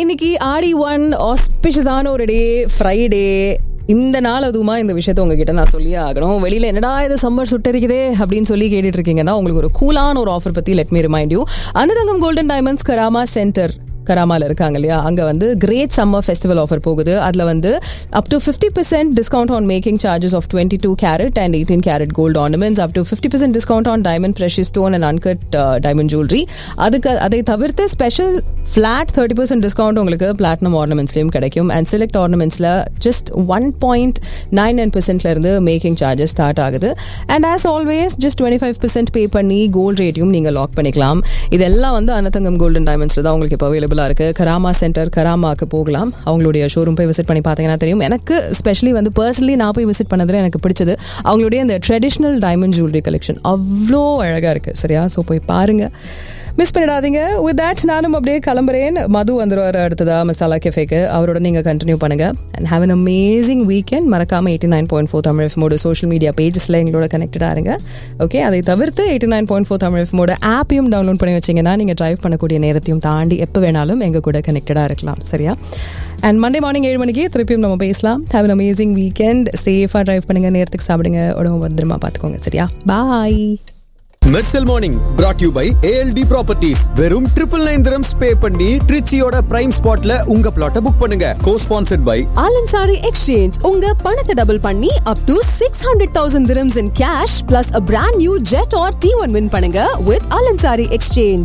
இன்னைக்கு ஆடி ஒன் ஆஸ்பிஷஸான ஒரு டே ஃப்ரைடே இந்த நாள் அதுவுமா இந்த விஷயத்த உங்ககிட்ட நான் சொல்லியே ஆகணும் வெளியில என்னடா இது சம்மர் சுட்டரிக்குதே அப்படின்னு சொல்லி கேட்டுட்டு இருக்கீங்கன்னா உங்களுக்கு ஒரு கூலான ஒரு ஆஃபர் பத்தி let me remind you Annathangam golden diamonds Karama centre கராமால இருக்காங்க இல்லையா அங்க வந்து கிரேட் சம்மர் ஃபெஸ்டிவல் ஆஃபர் போகுது அதுல வந்து up to fifty percent discount on making charges of twenty two carat and eighteen carat gold ornaments up to fifty percent discount on diamond precious stone and uncut diamond jewellery அதுக்கு அதை தவிர்த்து special flat thirty percent discount உங்களுக்கு platinum ஆர்னமெண்ட்ஸ்லயும் கிடைக்கும் and select ஆர்னமெண்ட்ஸ்ல just one point nine nine பர்சன்ட்ல இருந்து making charges start ஆகுது and as always just twenty five percent pay பண்ணி கோல்ட் ரேட்டையும் நீங்க லாக் பண்ணிக்கலாம் இதெல்லாம் வந்து அனதங்கம் கோல்டன் டைமண்ட்ஸ்ல தான் உங்களுக்கு இப்போ அவைலபிளா இருக்கு கராமா சென்டர் கராமாக்கு போகலாம் அவங்களுடைய ஷோரூம் போய் விசிட் பண்ணி பார்த்தீங்கன்னா தெரியும் எனக்கு ஸ்பெஷலி வந்து பர்சனலி நான் போய் விசிட் பண்ணதுல எனக்கு பிடிச்சது அவங்களுடைய அந்த ட்ரெடிஷ்னல் டைமண்ட் ஜுவல்லரி கலெக்ஷன் அவ்வளோ அழகா இருக்கு சரியா ஸோ போய் பாருங்க மிஸ் பண்ணிடாதீங்க வித் தட் நானும் அப்படியே கிளம்புறேன் மது வந்துருவார் அடுத்ததா மசாலா கெஃபேக்கு அவரோட நீங்கள் கண்டினியூ பண்ணுங்க and have an amazing weekend மறக்காம eighty nine point four Tamil எஃப்மோட சோஷியல் மீடியா பேஜஸில் எங்களோட கனெக்டடாக இருங்க ஓகே அதை தவிர்த்து eighty nine point four Tamil எஃப்மோட ஆப்பையும் டவுன்லோட் பண்ணி வச்சிங்கன்னா நீங்கள் டிரைவ் பண்ணக்கூடிய நேரத்தையும் தாண்டி எப்போ வேணாலும் எங்கள் கூட கனெக்டடாக இருக்கலாம் சரியா அண்ட் மண்டே மார்னிங் ஏழு மணிக்கு திருப்பியும் நம்ம பேசலாம் ஹாவ் அன் அமேசிங் வீக்கெண்ட் சேஃபாக டிரைவ் பண்ணுங்க நேரத்துக்கு சாப்பிடுங்க உடம்பு பத்திரமா பார்த்துக்கோங்க சரியா bye Mersal morning brought you by ALT properties வெறும் ட்ரிபிள் நைன் திரம்ஸ் பே பண்ணி ட்ரிச்சியோட பிரைம் ஸ்பாட்ல உங்க பிளாட்டை புக் பண்ணுங்க co sponsored by Al Ansari exchange உங்க பணத்தை டபுள் பண்ணி up to six hundred thousand dirhams in cash plus a brand new Jetour T one win பண்ணுங்க வித் ஆலன்சாரி எக்ஸ்சேஞ்ச்